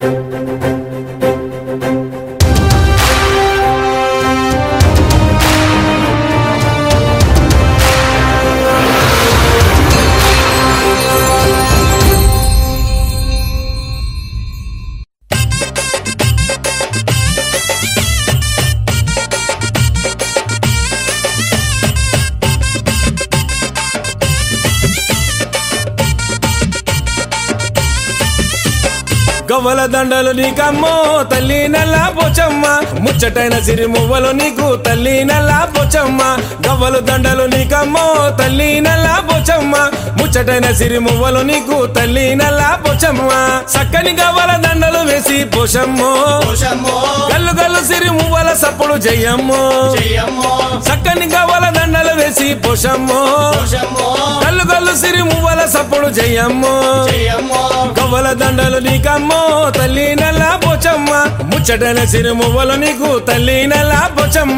గవ్వల దండలు నీకమ్మో తల్లి నల్ల పోచమ్మ ముచ్చటైన సిరి మువ్వలు నీకు తల్లి నల్ల పోచమ్మ గవ్వలు దండలు నీకమ్మో తల్లి నల్ల పోచమ్మ ముచ్చటైన సిరి మువ్వలు నీకు తల్లి నల్ల పోచమ్మ చక్కని గవ్వల దండలు వేసి పోషమ్మో పోషమ్మో గల్లు గల్లు సిరి మువ్వల సప్పుడు జయమ్మో చెయ్యమ్మో చక్కని గవ్వల దండలు వేసి పోషమ్మో పోషమ్మో గల్లు గల్లు సిరి మువ్వల సప్పుడు జయమ్మో చెయ్యమ్మో గవ్వల దండలు నీకమ్మో తల్లి నల్ల పోచమ్మ ముచ్చటైన సిరి మువ్వలు నీకు తల్లి నల్ల పోచమ్మ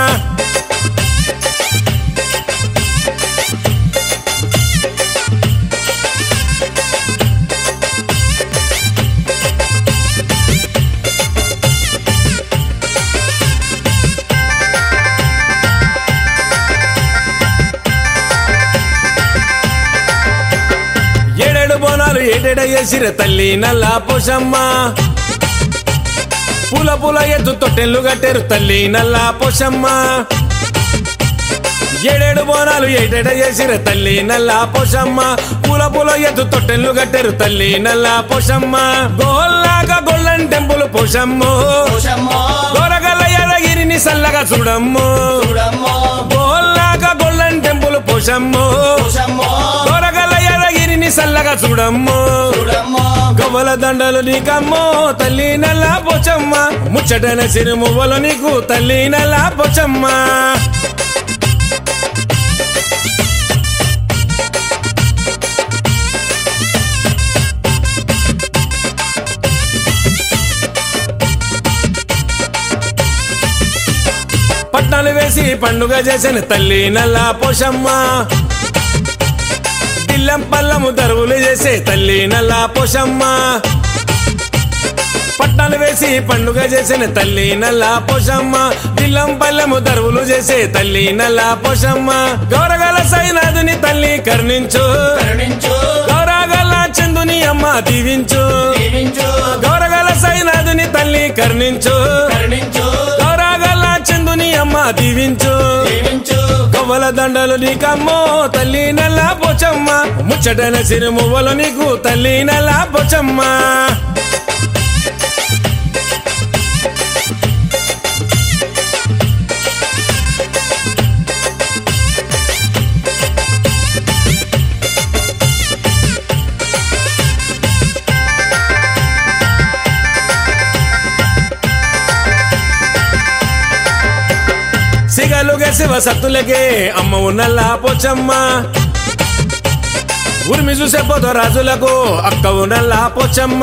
ఏడేడు బోనాలు ఏడేడ చేసిర తల్లి నల్ల పోషమ్మ పూల పూల ఎద్దు తొట్టెళ్ళు కట్టారు తల్లి నల్ల పోషమ్మ ఏడేడు బోనాలు ఏడేడ చేసిర తల్లి నల్ల పోషమ్మ పూల పూల ఎద్దు తొట్టెళ్ళు కట్టారు తల్లి నల్ల పోషమ్మ గోల్లాగా గొల్లని టెంపుల్ పోషమ్మో పోషమ్మో గోరగల్ల ఎదగిరిని సల్లగా చూడమ్మో చూడమ్మో గోల్లాగా గొల్లని టెంపుల్ పోషమ్మో పోషమ్మో గోరగల్ల ఎదగిరిని సల్లగా చూడమ్మో చూడమ్మో గవ్వల దండలు నీకమ్మో తల్లి నల్ల పోచమ్మ ముచ్చటైన సిరి మువ్వలు నీకు తల్లి నల్ల పోచమ్మ పట్నాలు వేసి పండుగ చేసిన తల్లి నల్ల పోషమ్మ పిల్లం పల్లము దరువులు చేసే తల్లి నల్ల పోషమ్మ పట్నాలు వేసి పండుగ చేసిన తల్లి నల్ల పోషమ్మ పిల్లం పల్లెము దరువులు చేసే తల్లి నల్ల పోషమ్మ గౌరగల సైనాథుని తల్లి కరుణించు కరుణించు గౌరగల చందుని అమ్మ దీవించు దీవించు గౌరగల సైనాథుని తల్లి కరుణించు కరుణించు గౌరగల చందుని అమ్మ దీవించు దీవించు గవ్వల దండలు నీకమ్మో తల్లి నల్ల పోచమ్మ ముచ్చటైన సిరి మువ్వలు నీకు తల్లి నల్ల పోచమ్మ సిగలుగే శివ సత్తులకే అమ్మవు నల్ల పోచమ్మ ఉరిమి చూసే పోత రాజులకు అక్కవు నల్ల పోచమ్మ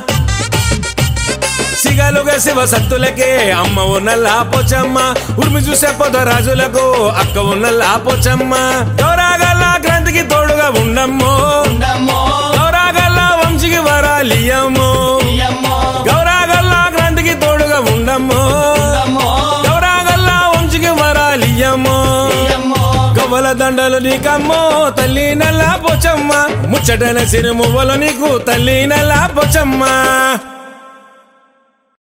సిగలుగే శివ సత్తులకే అమ్మవు నల్ల పోచమ్మ ఉరిమి చూసే పోత రాజులకు అక్కవు నల్ల పోచమ్మ గౌరాగల్ల క్రాంతికి తోడుగా ఉండమ్మో ఉండమ్మో గౌరాగల్ల వంశికి వరాలియమ్మో ఇయ్యమ్మో గౌరాగల్ల క్రాంతికి తోడుగా ఉండమ్మో ఉండమ్మో గౌరాగల్ల వంశికి వరాలియమ్మో ఇయ్యమ్మో గవ్వల దండలు నీకమ్మో తల్లి నల్ల పోచమ్మ ముచ్చటైన సిరి మువ్వలు నీకు తల్లి నల్ల పోచమ్మ